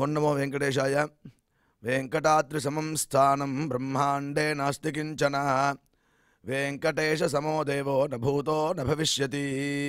ఓన్నమో వెంకటేశాయ వెంకటాద్రిసమం స్థానం బ్రహ్మాండే నాస్తి కించన వెంకటేశ సమో దేవో నభూతో నభవిష్యతి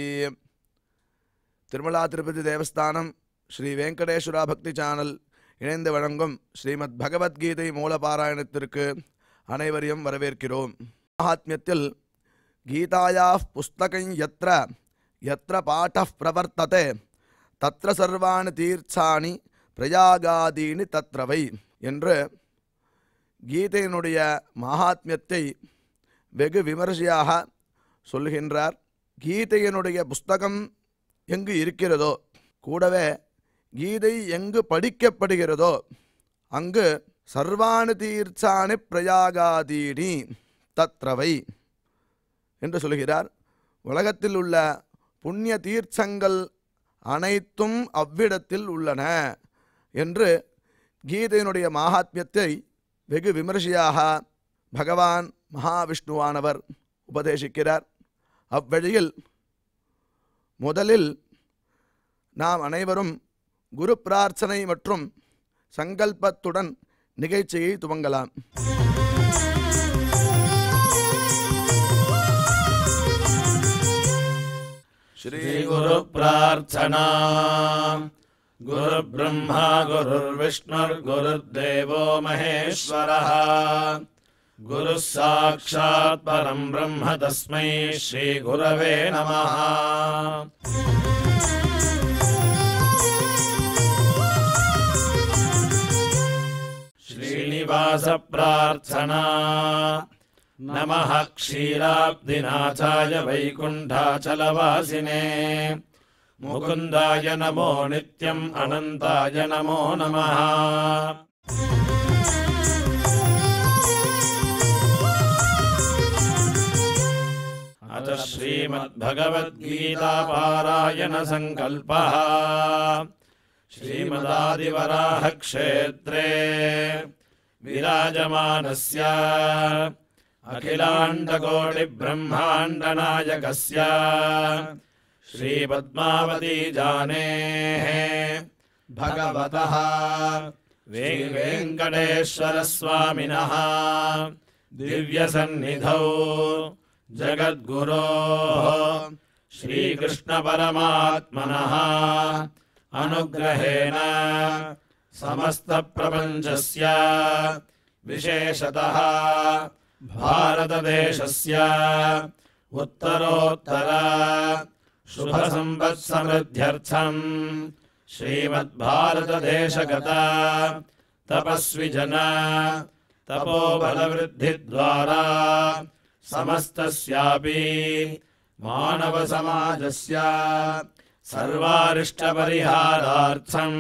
திருமலா திருப்பதி தேவஸ்தானம் ஸ்ரீ வெங்கடேஸ்வரா பக்தி சேனல் இணைந்து வழங்கும் ஸ்ரீமத் பகவத்கீதை மூலபாராயணத்திற்கு அனைவரையும் வரவேற்கிறோம் மகாத்மியத்தில் கீதாயா புஸ்தகம் எத்திர எத்திர பாட பிரவர்த்ததே தத்ர சர்வாணி தீர்ச்சாணி பிரயாகாதீனி தத்ரவை என்று கீதையினுடைய மகாத்மியத்தை வெகு விமர்சையாக சொல்கின்றார் கீதையினுடைய புஸ்தகம் எங்கு இருக்கிறதோ கூடவே கீதை எங்கு படிக்கப்படுகிறதோ அங்கு சர்வாணி தீர்ச்சாணி பிரயாகாதீனி தத்ரவை என்று சொல்கிறார் உலகத்தில் உள்ள புண்ணிய தீர்ச்சங்கள் அனைத்தும் அவ்விடத்தில் உள்ளன என்று கீதையினுடைய மகாத்மியத்தை வெகு விமர்சையாக பகவான் மகாவிஷ்ணுவானவர் உபதேசிக்கிறார் அவ்வழியில் முதலில் நாம் அனைவரும் குரு பிரார்த்தனை மற்றும் சங்கல்பத்துடன் நிகழ்ச்சியை துவங்கலாம் श्रीगुरुप्रार्थना गुरुब्रह्मा गुरुर्विष्णुर्गुरुर्देवो महेश्वरः गुरुः साक्षात् परम् ब्रह्म तस्मै श्रीगुरवे नमः श्रीनिवासप्रार्थना नमः क्षीराब्धिनाथाय वैकुण्ठाचलवासिने मुकुन्दाय नमो नित्यम् अनन्ताय नमो नमः अथ श्रीमद्भगवद्गीतापारायणसङ्कल्पः श्रीमदादिवराहक्षेत्रे विराजमानस्य अखिलाण्डकोटिब्रह्माण्डनायकस्य श्रीपद्मावतीजानेः भगवतः वे वेङ्कटेश्वरस्वामिनः दिव्यसन्निधौ जगद्गुरोः श्रीकृष्णपरमात्मनः अनुग्रहेण समस्तप्रपञ्चस्य विशेषतः भारतदेशस्य उत्तरोत्तर शुभसम्पत्समृद्ध्यर्थम् श्रीमद्भारतदेशगत तपस्विजन तपोबलवृद्धिद्वारा समस्तस्यापि मानवसमाजस्य सर्वारिष्टपरिहारार्थम्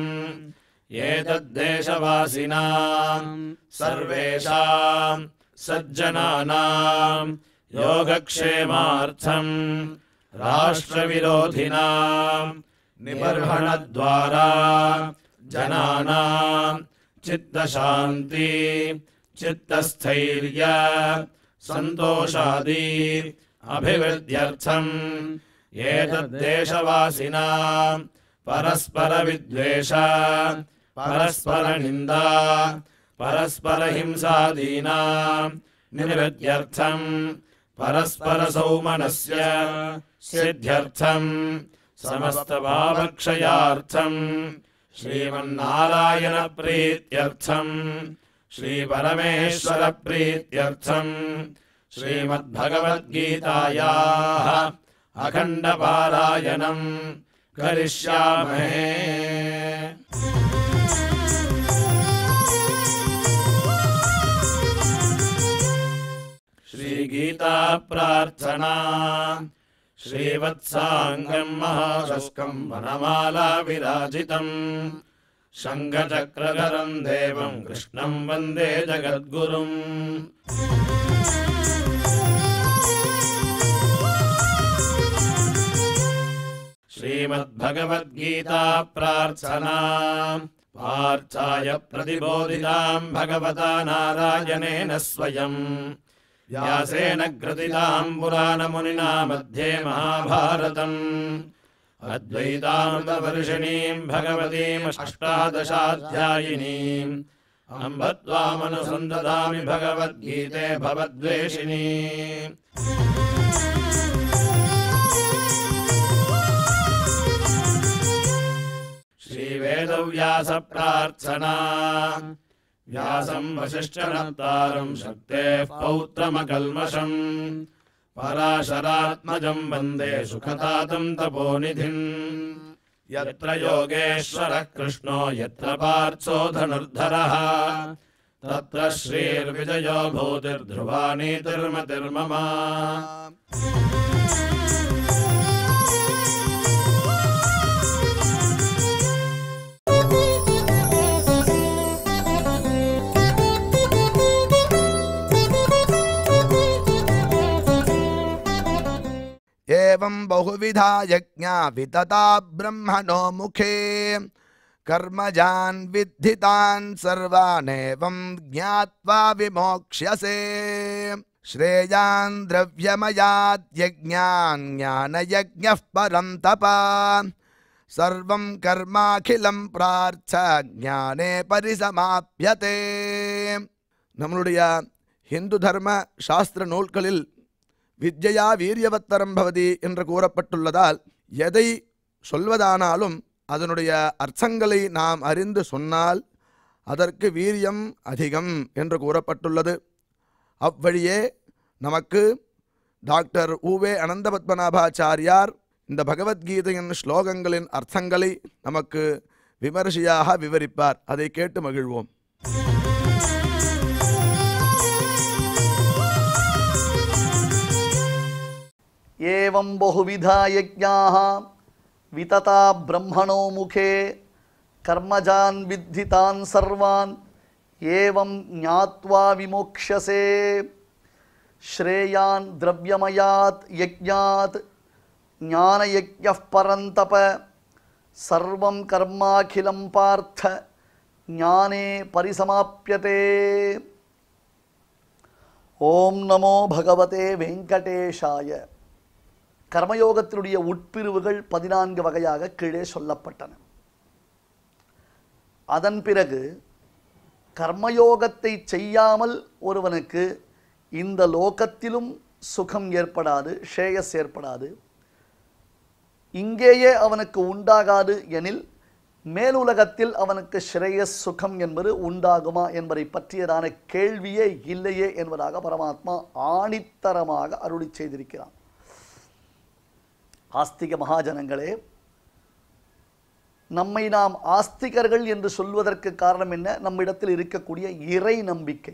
एतद्देशवासिनाम् सर्वेषाम् सज्जनानाम् योगक्षेमार्थम् राष्ट्रविरोधिनाम् निबर्हणद्वारा जनानाम् चित्तशान्ति चित्तस्थैर्य सन्तोषादि अभिवृद्ध्यर्थम् एतद्देशवासिनाम् परस्परविद्वेष परस्परनिन्दा परस्परहिंसादीनाम् निवृत्त्यर्थम् परस्परसौमनस्य सिद्ध्यर्थम् समस्तभावक्षयार्थम् श्रीमन्नारायणप्रीत्यर्थम् श्रीपरमेश्वरप्रीत्यर्थम् श्रीमद्भगवद्गीतायाः अखण्डपारायणम् करिष्यामहे श्रीगीताप्रार्थना श्रीवत्साङ्गम् महाशस्कम् वनमाला विराजितम् शङ्खचक्रधरम् देवम् कृष्णम् वन्दे जगद्गुरुम् श्रीमद्भगवद्गीता प्रार्थना पार्थाय प्रतिबोधिताम् भगवता नारायणेन स्वयम् व्यासेन ग्रथिताम् पुराणमुनिना मध्ये महाभारतम् अद्वैतामृतवर्षिणीम् भगवतीम् अष्टादशाध्यायिनीम् अम्ब त्वामनुसन्ददामि भगवद्गीते भवद्वेषिणी श्रीवेदव्यासप्रार्थना व्यासम् वसिष्ठनत्तारम् शक्तेः पौत्रमकल्मषम् पराशरात्मजम् वन्दे सुखतातम् तपोनिधिम् यत्र योगेश्वरः कृष्णो यत्र पार्थो धनुर्धरः तत्र श्रीर्विजयो भूतिर्ध्रुवा नीतिर्मतिर्मम एवं बहुविधा यज्ञा वितता ब्रह्मणो मुखे कर्मजान् विद्धितान् सर्वानेवं ज्ञात्वा विमोक्ष्यसे श्रेयान् द्रव्यमयात् यज्ञान् ज्ञानयज्ञः परं तपा सर्वं कर्माखिलं प्रार्थ ஞானே பரிசமாப்யதே நம்மளுடைய ஹிந்து தர்ம சாஸ்திர நூல்களில் வித்யா வீரியவத்தரம் பவதி என்று கூறப்பட்டுள்ளதால் எதை சொல்வதானாலும் அதனுடைய அர்த்தங்களை நாம் அறிந்து சொன்னால் அதற்கு வீரியம் அதிகம் என்று கூறப்பட்டுள்ளது அவ்வழியே நமக்கு டாக்டர் உவே அனந்த பத்மநாபாச்சாரியார் இந்த பகவத்கீதையின் ஸ்லோகங்களின் அர்த்தங்களை நமக்கு விமர்சையாக விவரிப்பார் அதை கேட்டு மகிழ்வோம் एवं बहुविधा यज्ञाः वितता ब्रह्मणो मुखे कर्मजान् विद्धितान् सर्वान् एवं ज्ञात्वा विमोक्ष्यसे श्रेयान् द्रव्यमयात् यज्ञात् ज्ञानयज्ञः परन्तप सर्वं कर्माखिलं पार्थ ज्ञाने परिसमाप्यते ஓம் நமோ பகவதே வெங்கடேஷாய கர்மயோகத்தினுடைய உட்பிரிவுகள் பதினான்கு வகையாக கீழே சொல்லப்பட்டன அதன் பிறகு கர்மயோகத்தை செய்யாமல் ஒருவனுக்கு இந்த லோகத்திலும் சுகம் ஏற்படாது ஷேயஸ் ஏற்படாது இங்கேயே அவனுக்கு உண்டாகாது எனில் மேலுலகத்தில் அவனுக்கு ஸ்ரேயஸ் சுகம் என்பது உண்டாகுமா என்பதை பற்றியதான கேள்வியே இல்லையே என்பதாக பரமாத்மா ஆணித்தரமாக அருளி செய்திருக்கிறான் ஆஸ்திக மகாஜனங்களே நம்மை நாம் ஆஸ்திகர்கள் என்று சொல்வதற்கு காரணம் என்ன நம்மிடத்தில் இருக்கக்கூடிய இறை நம்பிக்கை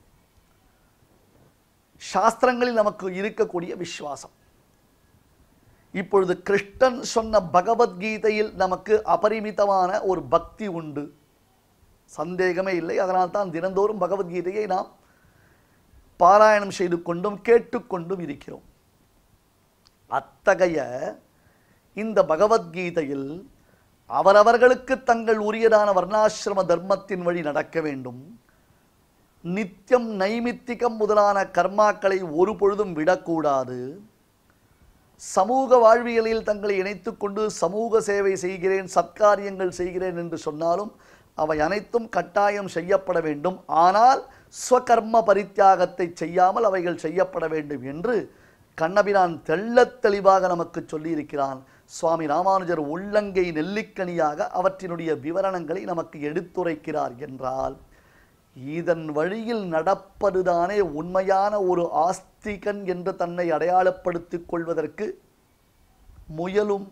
சாஸ்திரங்களில் நமக்கு இருக்கக்கூடிய விசுவாசம் இப்பொழுது கிருஷ்ணன் சொன்ன பகவத்கீதையில் நமக்கு அபரிமிதமான ஒரு பக்தி உண்டு சந்தேகமே இல்லை அதனால் தான் தினந்தோறும் பகவத்கீதையை நாம் பாராயணம் செய்து கொண்டும் கேட்டுக்கொண்டும் இருக்கிறோம் அத்தகைய இந்த பகவத்கீதையில் அவரவர்களுக்கு தங்கள் உரியதான வர்ணாசிரம தர்மத்தின் வழி நடக்க வேண்டும் நித்தியம் நைமித்திகம் முதலான கர்மாக்களை ஒரு பொழுதும் விடக்கூடாது சமூக வாழ்வியலில் தங்களை இணைத்துக் கொண்டு சமூக சேவை செய்கிறேன் சத்காரியங்கள் செய்கிறேன் என்று சொன்னாலும் அவை அனைத்தும் கட்டாயம் செய்யப்பட வேண்டும் ஆனால் ஸ்வகர்ம பரித்தியாகத்தை செய்யாமல் அவைகள் செய்யப்பட வேண்டும் என்று கண்ணபிரான் தெள்ளத் தெளிவாக நமக்கு சொல்லியிருக்கிறான் சுவாமி ராமானுஜர் உள்ளங்கை நெல்லிக்கனியாக அவற்றினுடைய விவரணங்களை நமக்கு எடுத்துரைக்கிறார் என்றால் இதன் வழியில் நடப்பதுதானே உண்மையான ஒரு ஆஸ்திகன் என்று தன்னை அடையாளப்படுத்திக் கொள்வதற்கு முயலும்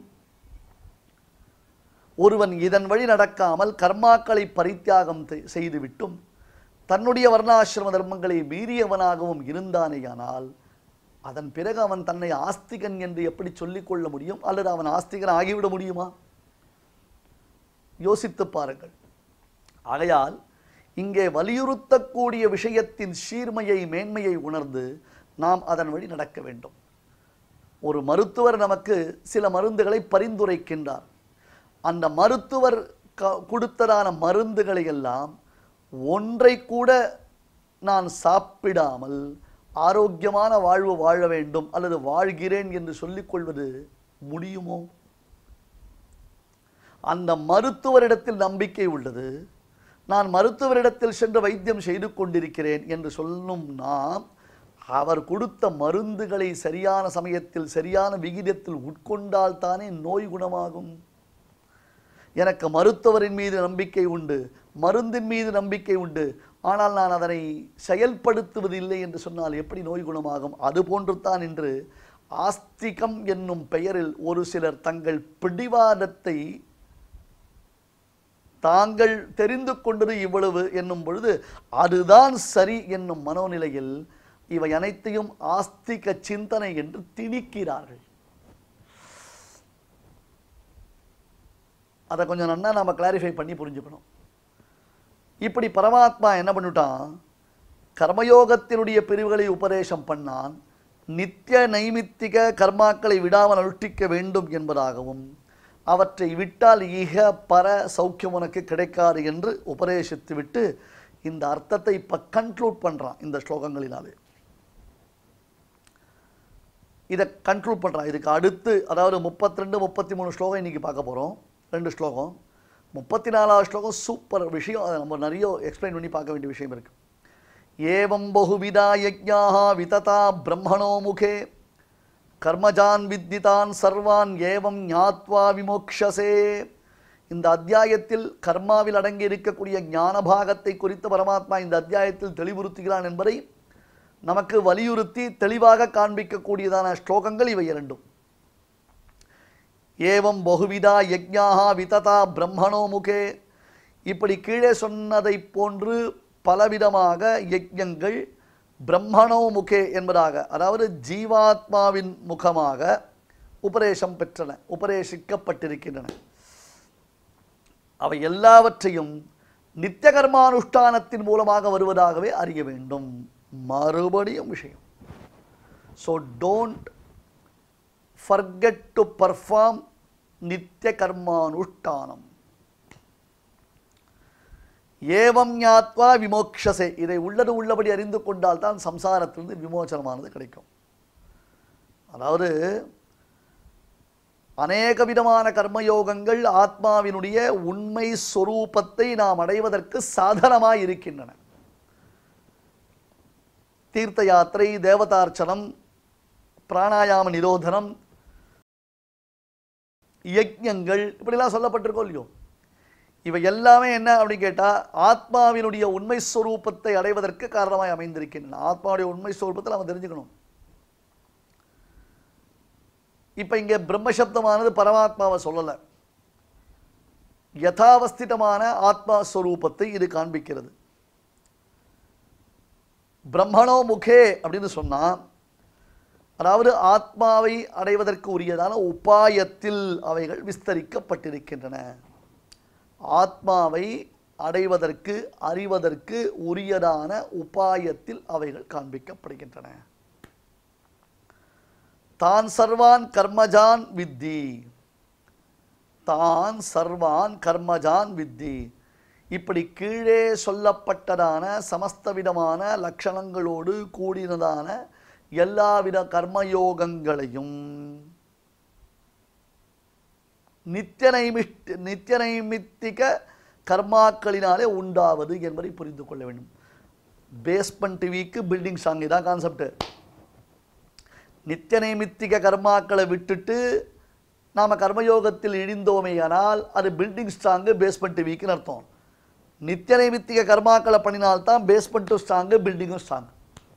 ஒருவன் இதன் வழி நடக்காமல் கர்மாக்களை பரித்தியாகம் தெ- செய்துவிட்டும் தன்னுடைய வர்ணாசிரம தர்மங்களை மீறியவனாகவும் இருந்தானேயானால் அதன் பிறகு அவன் தன்னை ஆஸ்திகன் என்று எப்படி சொல்லிக் கொள்ள முடியும் அல்லது அவன் ஆஸ்திகன் ஆகிவிட முடியுமா யோசித்துப் பாருங்கள் ஆகையால் இங்கே வலியுறுத்தக்கூடிய விஷயத்தின் சீர்மையை மேன்மையை உணர்ந்து நாம் அதன் வழி நடக்க வேண்டும் ஒரு மருத்துவர் நமக்கு சில மருந்துகளை பரிந்துரைக்கின்றார் அந்த மருத்துவர் க- கொடுத்ததான மருந்துகளை எல்லாம் ஒன்றை கூட நான் சாப்பிடாமல் ஆரோக்கியமான வாழ்வு வாழ வேண்டும் அல்லது வாழ்கிறேன் என்று சொல்லிக் கொள்வது முடியுமோ அந்த மருத்துவரிடத்தில் நம்பிக்கை உள்ளது நான் மருத்துவரிடத்தில் சென்று வைத்தியம் செய்து கொண்டிருக்கிறேன் என்று சொல்லும் நாம் அவர் கொடுத்த மருந்துகளை சரியான சமயத்தில் சரியான விகிதத்தில் உட்கொண்டால் தானே நோய் குணமாகும் எனக்கு மருத்துவரின் மீது நம்பிக்கை உண்டு மருந்தின் மீது நம்பிக்கை உண்டு ஆனால் நான் அதனை செயல்படுத்துவதில்லை என்று சொன்னால் எப்படி நோய் குணமாகும் அதுபோன்று தான் இன்று ஆஸ்திகம் என்னும் பெயரில் ஒரு சிலர் தங்கள் பிடிவாதத்தை தாங்கள் தெரிந்து கொண்டது இவ்வளவு என்னும் பொழுது அதுதான் சரி என்னும் மனோநிலையில் இவை அனைத்தையும் ஆஸ்திக சிந்தனை என்று திணிக்கிறார்கள் அதை கொஞ்சம் நன்னா நம்ம கிளாரிஃபை பண்ணி புரிஞ்சுக்கணும் இப்படி பரமாத்மா என்ன பண்ணிட்டான் கர்மயோகத்தினுடைய பிரிவுகளை உபதேசம் பண்ணான் நித்திய நைமித்திக கர்மாக்களை விடாமல் அனுஷ்டிக்க வேண்டும் என்பதாகவும் அவற்றை விட்டால் ஈக பர சௌக்கியம் உனக்கு கிடைக்காது என்று உபதேசித்து விட்டு இந்த அர்த்தத்தை இப்போ கன்க்ளூட் பண்ணுறான் இந்த ஸ்லோகங்களினாலே இதை கன்க்ளூட் பண்ணுறான் இதுக்கு அடுத்து அதாவது முப்பத்தி ரெண்டு முப்பத்தி மூணு ஸ்லோகம் இன்னைக்கு பார்க்க போகிறோம் ரெண்டு ஸ்லோகம் முப்பத்தி நாலாவது ஸ்லோகம் சூப்பர் விஷயம் அதை நம்ம நிறைய எக்ஸ்பிளைன் பண்ணி பார்க்க வேண்டிய விஷயம் இருக்கு ஏவம் பகுவிதா யஜ்ஞாः விததா பிரம்மணோ முகே கர்மஜான் வித்திதான் சர்வான் ஏவம் ஞாத்வா விமோக்ஷசே இந்த அத்தியாயத்தில் கர்மாவில் அடங்கி இருக்கக்கூடிய ஞான பாகத்தை குறித்து பரமாத்மா இந்த அத்தியாயத்தில் தெளிவுறுத்துகிறான் என்பதை நமக்கு வலியுறுத்தி தெளிவாக காண்பிக்கக்கூடியதான ஸ்லோகங்கள் இவை இரண்டும் ஏவம் பகுவிதா யஜ்ஞாக விததா பிரம்மணோ முகே இப்படி கீழே சொன்னதைப் போன்று பலவிதமாக யஜ்ஞங்கள் பிரம்மணோ முகே என்பதாக அதாவது ஜீவாத்மாவின் முகமாக உபதேசம் பெற்றன உபதேசிக்கப்பட்டிருக்கின்றன அவை எல்லாவற்றையும் நித்திய கர்மானுஷ்டானத்தின் மூலமாக வருவதாகவே அறிய வேண்டும் மறுபடியும் விஷயம் so don't forget to perform நித்திய கர்மானுஷ்டானம் ஏவம் ஞாத்வா விமோக்ஷசே இதை உள்ளது உள்ளபடி அறிந்து கொண்டால் தான் சம்சாரத்திலிருந்து விமோசனமானது கிடைக்கும் அதாவது அநேக விதமான கர்மயோகங்கள் ஆத்மாவினுடைய உண்மை சொரூபத்தை நாம் அடைவதற்கு சாதனமாய் இருக்கின்றன தீர்த்த யாத்திரை தேவதார்ச்சனம் பிராணாயாம நிரோதனம் யஜ்ஞங்கள் இப்படிலாம் சொல்லப்பட்டிருக்கோம் இல்லையோ இவை எல்லாமே என்ன அப்படின்னு கேட்டால் ஆத்மாவினுடைய உண்மை ஸ்வரூபத்தை அடைவதற்கு காரணமாய் அமைந்திருக்கின்றன ஆத்மாவுடைய உண்மை ஸ்வரூபத்தை நம்ம தெரிஞ்சுக்கணும் இப்போ இங்கே பிரம்மசப்தமானது பரமாத்மாவை சொல்லலை யதாவஸ்திதமான ஆத்மா ஸ்வரூபத்தை இது காண்பிக்கிறது பிரம்மணோ முகே அப்படின்னு சொன்னா அதாவது ஆத்மாவை அடைவதற்கு உரியதான உபாயத்தில் அவைகள் விஸ்தரிக்கப்பட்டிருக்கின்றன ஆத்மாவை அடைவதற்கு அறிவதற்கு உரியதான உபாயத்தில் அவைகள் காண்பிக்கப்படுகின்றன தான் சர்வான் கர்மஜான் வித்தி தான் சர்வான் கர்மஜான் வித்தி இப்படி கீழே சொல்லப்பட்டதான சமஸ்தவிதமான லட்சணங்களோடு கூடினதான எல்லாவித கர்மயோகங்களையும் நித்திய நைமிஷ்ட நித்திய நைமித்திக கர்மாக்களினாலே உண்டாவது என்பதை புரிந்து கொள்ள வேண்டும் பேஸ்மெண்ட் டிவிக்கு பில்டிங் ஸ்ட்ராங் இதான் கான்செப்ட் நித்திய நைமித்திக கர்மாக்களை விட்டுட்டு நாம் கர்மயோகத்தில் இழிந்தோமேயானால் அது பில்டிங் ஸ்ட்ராங்கு பேஸ்மெண்ட் வீக்குன்னு அர்த்தம் நித்திய நைமித்திக கர்மாக்களை பண்ணினால்தான் பேஸ்மெண்ட்டும் ஸ்ட்ராங்கு பில்டிங்கும் ஸ்ட்ராங்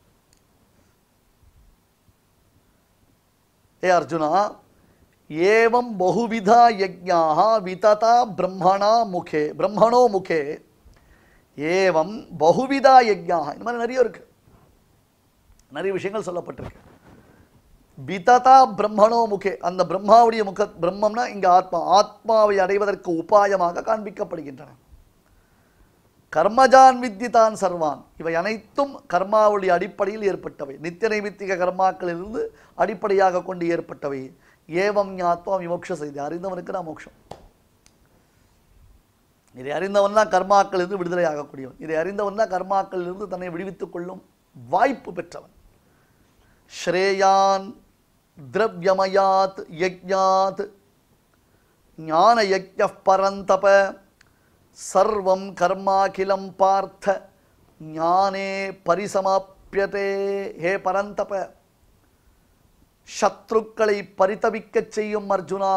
ஏ அர்ஜுனா ஏவம் பகுவிதா யஜ்ஞாக விததா பிரம்மணா முகே பிரம்மணோ முகே ஏவம் பகுவிதா யஜ்ஞாக இந்த மாதிரி நிறைய இருக்கு நிறைய விஷயங்கள் சொல்லப்பட்டிருக்கு விததா பிரம்மணோ முகே அந்த பிரம்மாவுடைய முக பிரம்மம்னா இங்க ஆத்மா ஆத்மாவை அடைவதற்கு உபாயமாக காண்பிக்கப்படுகின்றன கர்மஜான் வித்திதான் சர்வான் இவை அனைத்தும் கர்மாவுடைய அடிப்படையில் ஏற்பட்டவை நித்திய நைமித்திக கர்மாக்களிலிருந்து அடிப்படையாக கொண்டு ஏற்பட்டவை ஏவம் ஞாத்வா விமோக்ஷ செய்தி அறிந்தவனுக்கு நான் மோட்சம் இதை அறிந்தவன் தான் கர்மாக்களிலிருந்து விடுதலை ஆகக்கூடியவன் இதை அறிந்தவன் தான் கர்மாக்களிலிருந்து தன்னை விடுவித்துக் கொள்ளும் வாய்ப்பு பெற்றவன் ஸ்ரேயான் திரவியமயாத் யஜ்ஞாத் ஞான யஜ்ஞ பரந்தப சர்வம் கர்மாகிலம் பார்த்த ஞானே பரிசமாப்பியதே ஹே பரந்தப சத்ருக்களை பரிதவிக்கச் செய்யும் அர்ஜுனா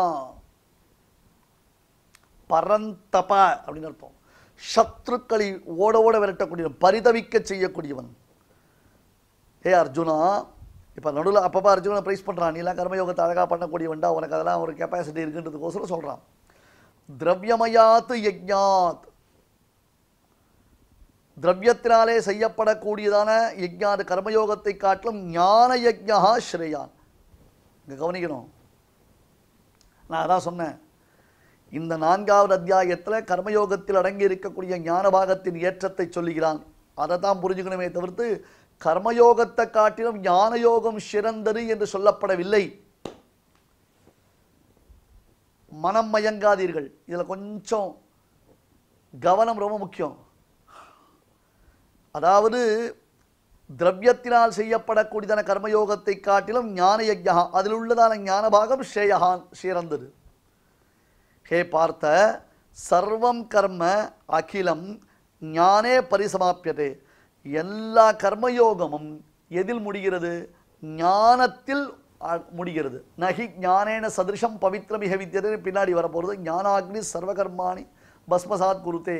பரந்தப அப்படின்னு அர்த்தம் சத்ருக்களை ஓட ஓட விரட்டக்கூடியவன் பரிதவிக்க செய்யக்கூடியவன் ஏ அர்ஜுனா இப்போ நடுவில் அப்பப்போ அர்ஜுனனை ப்ரைஸ் பண்ணுறான் நீலாம் கர்மயோகத்தை அழகாக பண்ணக்கூடியவன்டா உனக்கு அதெல்லாம் ஒரு கெப்பாசிட்டி இருக்குன்றதுக்கோசரம் சொல்கிறான் திரவியமயாத்து யஜ்ஞாத் திரவியத்தினாலே செய்யப்படக்கூடியதான யஜ்ஞாது கர்மயோகத்தை காட்டிலும் ஞான யஜ்ஞா ஸ்ரேயான் இங்கே கவனிக்கணும் நான் அதான் சொன்னேன் இந்த நான்காவது அத்தியாயத்தில் கர்மயோகத்தில் அடங்கி இருக்கக்கூடிய ஞான பாகத்தின் ஏற்றத்தை சொல்லுகிறான் அதை தான் புரிஞ்சுக்கணுமே தவிர்த்து கர்மயோகத்தை காட்டிலும் ஞான யோகம் சிறந்தது என்று சொல்லப்படவில்லை மனம் மயங்காதீர்கள் இதில் கொஞ்சம் கவனம் ரொம்ப முக்கியம் அதாவது திரவியத்தினால் செய்யப்படக்கூடியதான கர்மயோகத்தை காட்டிலும் ஞான யஜ்யா அதில் உள்ளதான ஞான பாகம் ஸ்ரேயஹான் சிறந்தது ஹே பார்த்த சர்வம் கர்ம அகிலம் ஞானே பரிசமாப்பியதே எல்லா கர்மயோகமும் எதில் முடிகிறது ஞானத்தில் அ- முடிகிறது நகி ஞானேன சதிருஷம் பவித்ரமிக வித்தியதே பின்னாடி வரப்போகிறது ஞானாக்னி சர்வகர்மாணி பஸ்மசாத் குருத்தே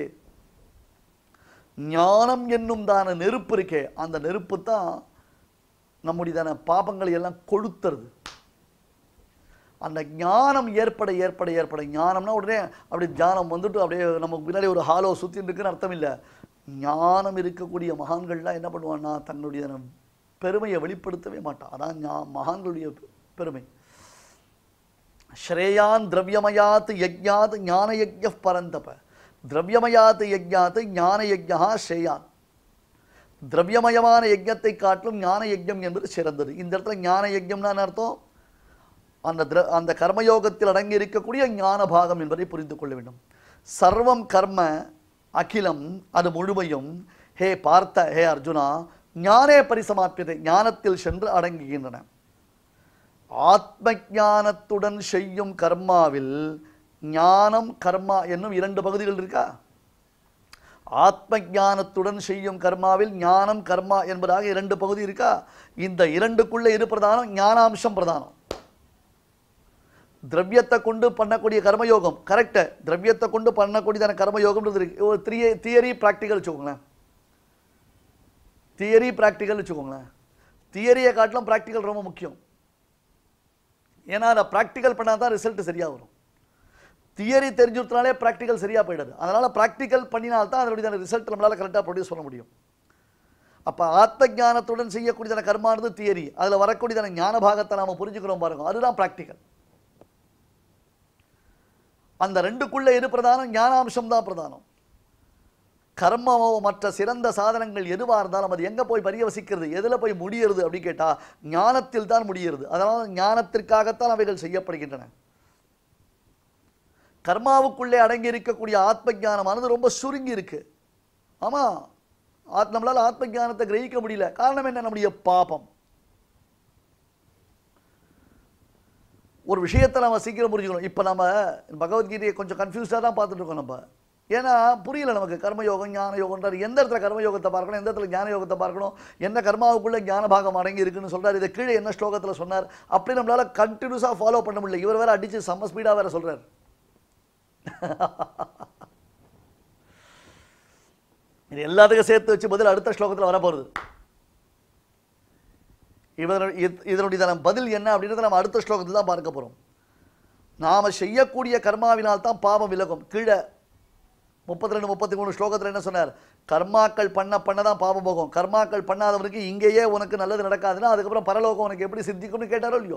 ஞானம் என்னும் தான நெருப்பு இருக்கே அந்த நெருப்பு தான் நம்முடையதான பாபங்களை எல்லாம் கொளுத்துறது அந்த ஞானம் ஏற்பட ஏற்பட ஏற்பட ஞானம்னா உடனே அப்படி தியானம் வந்துட்டு அப்படியே நமக்கு பின்னாடி ஒரு ஹாலோ சுற்றின்னு இருக்குன்னு அர்த்தம் இல்லை ஞானம் இருக்கக்கூடிய மகான்கள்லாம் என்ன பண்ணுவான்னா தன்னுடைய பெருமையை வெளிப்படுத்தவே மாட்டான் அதான் ஞா மகான்களுடைய பெருமை ஸ்ரேயான் திரவியமயாத் யஜ்ஞாத் ஞான யஜ்ஞ பரந்தப திரவியமயாத் யஜ்ஞாத் ஞான யஜ்ஞா ஸ்ரேயான் திரவியமயமான யஜ்ஞத்தை காட்டிலும் ஞான யஜ்ஞம் என்பது சிறந்தது இந்த இடத்துல ஞான யஜ்ஞம்னா என்ன அர்த்தம் அந்த திர அந்த கர்மயோகத்தில் அடங்கி இருக்கக்கூடிய ஞான பாகம் என்பதை புரிந்து கொள்ள வேண்டும் சர்வம் கர்ம அகிலம் அது முழுமையும் ஹே பார்த்த ஹே அர்ஜுனா ஞானே பரிசமாப்பியதை ஞானத்தில் சென்று அடங்குகின்றன ஆத்ம ஞானத்துடன் செய்யும் கர்மாவில் ஞானம் கர்மா என்னும் இரண்டு பகுதிகள் இருக்கா ஆத்ம ஞானத்துடன் செய்யும் கர்மாவில் ஞானம் கர்மா என்பதாக இரண்டு பகுதி இருக்கா இந்த இரண்டுக்குள்ள இரு பிரதானம் ஞானாம்சம் பிரதானம் திரவியத்தை கொண்டு பண்ணக்கூடிய கர்மயோகம் கரெக்டு திரவியத்தை கொண்டு பண்ணக்கூடியதான கர்மயோகம்ன்றது இருக்கு ஒரு த்ரீ தியரி ப்ராக்டிக்கல் வச்சுக்கோங்களேன் தியரி ப்ராக்டிக்கல் வச்சுக்கோங்களேன் தியரியை காட்டிலும் ப்ராக்டிக்கல் ரொம்ப முக்கியம் ஏன்னா அதை ப்ராக்டிக்கல் பண்ணால் தான் ரிசல்ட் சரியாக வரும் தியரி தெரிஞ்சுனாலே ப்ராக்டிக்கல் சரியாக போயிடுது அதனால் ப்ராக்டிக்கல் பண்ணினால்தான் அதனுடைய ரிசல்ட் நம்மளால் கரெக்டாக ப்ரொடியூஸ் பண்ண முடியும் அப்போ ஆத்ம ஞானத்துடன் செய்யக்கூடியதான கர்மானது தியரி அதில் வரக்கூடியதான ஞான பாகத்தை நாம் புரிஞ்சுக்கிறோம் பாருங்க அதுதான் ப்ராக்டிக்கல் அந்த ரெண்டுக்குள்ள எது பிரதானம் ஞானாம்சம் தான் பிரதானம் கர்மமோ மற்ற சிறந்த சாதனங்கள் எதுவாக இருந்தாலும் அது எங்கே போய் பரியவசிக்கிறது எதில் போய் முடியறது அப்படின்னு கேட்டால் ஞானத்தில் தான் முடியறது அதனால் ஞானத்திற்காகத்தான் அவைகள் செய்யப்படுகின்றன கர்மாவுக்குள்ளே அடங்கி இருக்கக்கூடிய ஆத்ம ஞானமானது ரொம்ப சுருங்கி இருக்கு ஆமாம் ஆத் நம்மளால் ஆத்ம ஞானத்தை கிரகிக்க முடியல காரணம் என்ன நம்முடைய பாபம் ஒரு விஷயத்தை நம்ம சீக்கிரம் புரிஞ்சுக்கணும் இப்போ நம்ம பகவத்கீதையை கொஞ்சம் கன்ஃபியூஸ்டாக தான் பார்த்துட்டு இருக்கோம் நம்ம ஏன்னா புரியல நமக்கு கர்மயோகம் ஞான யோகன்றார் எந்த இடத்துல கர்மயோகத்தை பார்க்கணும் எந்த இடத்துல ஞான யோகத்தை பார்க்கணும் என்ன கர்மாவுக்குள்ள ஞான பாகம் அடங்கி இருக்குன்னு சொல்றாரு இதை கீழே என்ன ஸ்லோகத்தில் சொன்னார் அப்படி நம்மளால கண்டினியூஸாக ஃபாலோ பண்ண முடியல இவர் வேற அடிச்சு செம்ம ஸ்பீடாக வேற சொல்றாரு இது எல்லாத்துக்கும் சேர்த்து வச்சு பதில் அடுத்த ஸ்லோகத்தில் வரப்போகுது இவர இத்- இதனுடைய நம்ம பதில் என்ன அப்படின்றத நம்ம அடுத்த ஸ்லோகத்தில் தான் பார்க்க போகிறோம் நாம் செய்யக்கூடிய கர்மாவினால் தான் பாவம் விலகும் கீழே முப்பத்தி ரெண்டு முப்பத்தி மூணு ஸ்லோகத்தில் என்ன சொன்னார் கர்மாக்கள் பண்ண பண்ண தான் பாவம் போகும் கர்மாக்கள் பண்ணாதவனுக்கு இங்கேயே உனக்கு நல்லது நடக்காதுன்னா அதுக்கப்புறம் பரலோகம் உனக்கு எப்படி சித்திக்கும்னு கேட்டாரோ இல்லையோ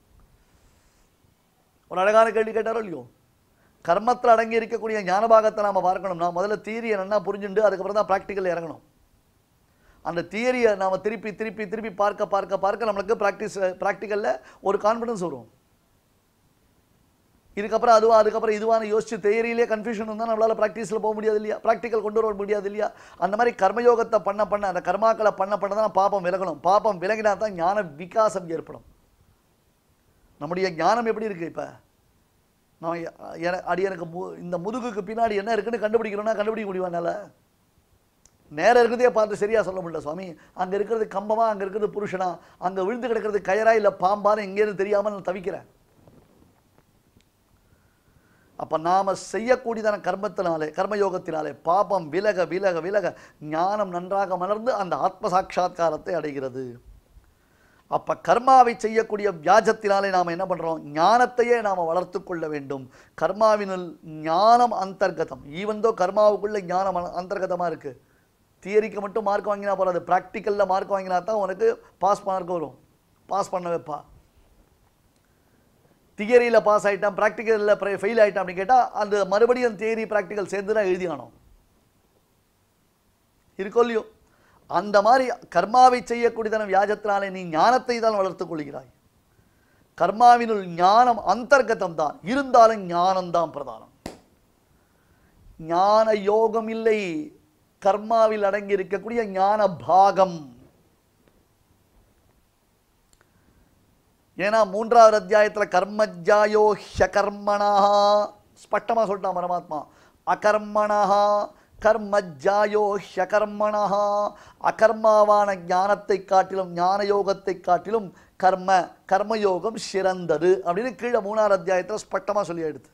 ஒரு அழகான கேள்வி கேட்டாரோ இல்லையோ கர்மத்தில் அடங்கி இருக்கக்கூடிய ஞானபாகத்தை நாம் பார்க்கணும்னா முதல்ல தியரியை நல்லா புரிஞ்சுண்டு அதுக்கப்புறம் தான் ப்ராக்டிக்கல் இறங்கணும் அந்த தியரியை நாம் திருப்பி திருப்பி திருப்பி பார்க்க பார்க்க பார்க்க நம்மளுக்கு ப்ராக்டிஸ் ப்ராக்டிக்கலில் ஒரு கான்ஃபிடன்ஸ் வரும் இதுக்கப்புறம் அதுவா அதுக்கப்புறம் இதுவான யோசிச்சு தியரியிலே கன்ஃபியூஷன் இருந்தால் நம்மளால் ப்ராக்டிஸில் போக முடியாது இல்லையா ப்ராக்டிக்கல் கொண்டு வர முடியாது இல்லையா அந்த மாதிரி கர்மயோகத்தை பண்ண பண்ண அந்த கர்மாக்களை பண்ண பண்ண தான் பாப்பம் விலகணும் பாப்பம் விலகினா தான் ஞான விகாசம் ஏற்படும் நம்முடைய ஞானம் எப்படி இருக்கு இப்போ நான் எ- என அடியனுக்கு மு இந்த முதுகுக்கு பின்னாடி என்ன இருக்குன்னு கண்டுபிடிக்கணும்னா கண்டுபிடிக்க முடியுமா என்னால நேரம் இருக்கிறதே பார்த்து சரியா சொல்ல முடியல சுவாமி அங்க இருக்கிறது கம்பமா அங்க இருக்கிறது புருஷனா அங்க விழுந்து கிடக்கிறது கயரா இல்ல பாம்பான்னு எங்கேன்னு தெரியாம நான் தவிக்கிறேன் அப்ப நாம செய்யக்கூடியதான கர்மத்தினாலே கர்மயோகத்தினாலே பாபம் விலக விலக விலக ஞானம் நன்றாக மலர்ந்து அந்த ஆத்ம சாட்சா்காரத்தை அடைகிறது அப்ப கர்மாவை செய்யக்கூடிய வியாஜத்தினாலே நாம் என்ன பண்றோம் ஞானத்தையே நாம் வளர்த்து கொள்ள வேண்டும் கர்மாவினுள் ஞானம் அந்தர்கதம் ஈவந்தோ கர்மாவுக்குள்ள ஞானம் அ- அந்தர்கதமா இருக்கு தியரிக்கு மட்டும் மார்க் வாங்கினா போறாது ப்ராக்டிக்கலில் மார்க் வாங்கினா தான் உனக்கு பாஸ் மார்க் வரும் பாஸ் பண்ண வைப்பா தியரியில் பாஸ் ஆயிட்டான் ப்ராக்டிக்கலில் ஃபெயில் ஆயிட்டான் அப்படின்னு கேட்டால் அந்த மறுபடியும் தியரி ப்ராக்டிக்கல் சேர்ந்து தான் எழுதியானோம் இருக்கோ இல்லையோ அந்த மாதிரி கர்மாவை செய்யக்கூடியதான வியாஜத்தினாலே நீ ஞானத்தை தான் வளர்த்துக் கொள்கிறாய் கர்மாவினுள் ஞானம் அந்தர்கதம் தான் இருந்தாலும் ஞானம்தான் பிரதானம் ஞான யோகம் இல்லை கர்மாவில் அடங்கி இருக்கக்கூடிய ஞான பாகம் ஏன்னா மூன்றாவது அத்தியாயத்துல கர்மஜாயோ ஹ்யகர்மணா ஸ்பஷ்டமா சொல்லிட்டான் பரமாத்மா அகர்மணா கர்மஜாயோ ஹ்யகர்மணா அகர்மாவான ஞானத்தை காட்டிலும் ஞான யோகத்தை காட்டிலும் கர்ம கர்மயோகம் சிறந்தது அப்படின்னு கீழே மூணாவது அத்தியாயத்துல ஸ்பஷ்டமா சொல்லி எடுத்து